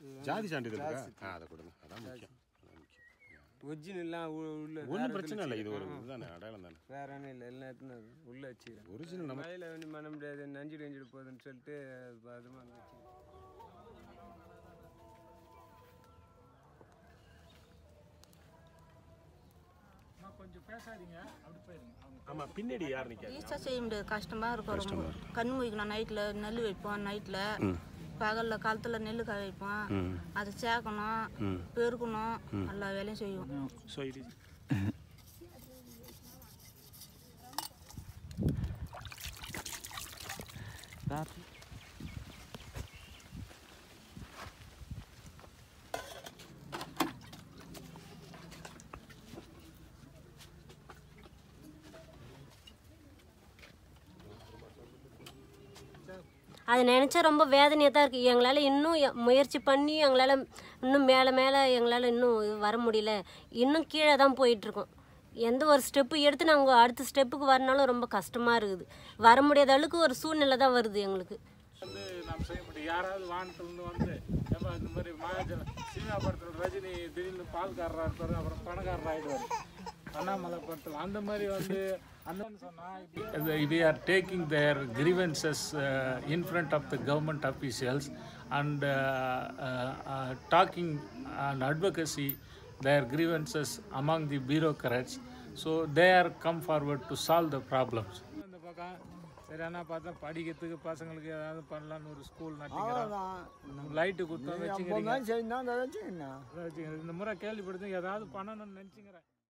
ஜாதி சான்றிதழ் இருக்கா ஆ அதை கொடுங்க அதான் முக்கியம் அதான் முக்கியம் ஒரிஜினல்லாம் உள்ள ஒன்றும் பிரச்சனை இல்லை இது ஒரு இதுதானே அடையாளம் தானே வேற ஒன்றும் இல்லை எல்லாம் எடுத்துன்னு வந்து உள்ள வச்சுக்கிறேன் ஒரிஜினல் நம்ம மழையில் வந்து பண்ண முடியாது நஞ்சு நஞ்சிட்டு போகுதுன்னு சொல்லிட்டு அது அதுமா வச்சுக்கிறேன் கொஞ்சம் பேசாதீங்க அப்படி போயிருங்க அவங்க ஆமாம் பின்னாடி யார் நிற்காது ஈஸியாக செய்ய முடியாது கஷ்டமாக இருக்கும் ரொம்ப கண் வைக்கணும் நைட்டில் நெல் வைப்போம் நைட்டில் பகலில் காலத்தில் நெல் காய வைப்போம் அதை சேர்க்கணும் பெருக்கணும் எல்லா வேலையும் செய்வோம் ஸோ இது அதை நினச்சா ரொம்ப வேதனையாக தான் இருக்குது எங்களால் இன்னும் எ- முயற்சி பண்ணி எங்களால் இன்னும் மேலே மேலே எங்களால் இன்னும் இது வர முடியல இன்னும் கீழே தான் போயிட்டுருக்கோம் எந்த ஒரு ஸ்டெப்பு எடுத்து நாங்கள் அடுத்த ஸ்டெப்புக்கு வரனாலும் ரொம்ப கஷ்டமாக இருக்குது வர முடியாத அளவுக்கு ஒரு சூழ்நிலை தான் வருது எங்களுக்கு வந்து நாம் செய்ய முடியும் யாராவது வானத்துலேருந்து வந்து ஏப்பா இந்த மாதிரி மகாஜன சினிமா படத்தில் ரஜினி திடீர்னு பால்காரராக இருப்பார் அப்புறம் பணக்காரர் ஆகிடுவார் அண்ணாமலை படத்தில் அந்த மாதிரி வந்து அந்த சொன்னால் we are taking their grievances uh, in front of the government officials and uh, uh, uh, talking and advocacy their grievances among the bureaucrats so they are come forward to solve the problems இந்த பக்கம் சரி அண்ணா பார்த்தா படிக்கிறதுக்கு பசங்களுக்கு ஏதாவது பண்ணலான்னு ஒரு school நட்டிங்கிறோம் light கொடுத்தோம் வச்சுக்கிறீங்க சரி நான் வச்சுக்கிறேன் வச்சுக்கிறேன். இந்த முறை கேள்விப்படுத்து ஏதாவது பண்ணணும்னு நினச்சிக்கிறேன்